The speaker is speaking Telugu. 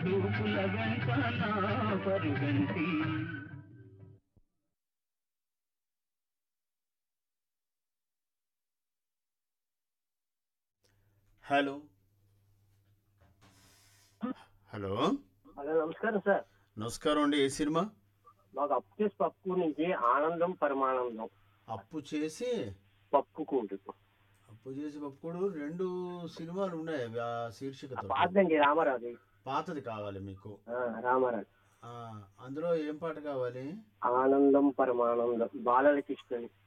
చూపుల వెంట నా పరుగంటి హలో హలో హలో నమస్కారం సార్ నమస్కారం అండి ఏ సినిమా మాకు అప్పు చేసి పప్పు నుంచి ఆనందం పరమానందం అప్పు చేసి పప్పు కూడు అప్పు చేసి పప్పుకోడు రెండు సినిమాలు ఉన్నాయి అవి ఆ శీర్షికతో పాతండి రామారావు పాతది కావాలి మీకు రామారావు ఆ, అందులో ఏం పాట కావాలి ఆనందం పరమానందం బాలల కృష్ణని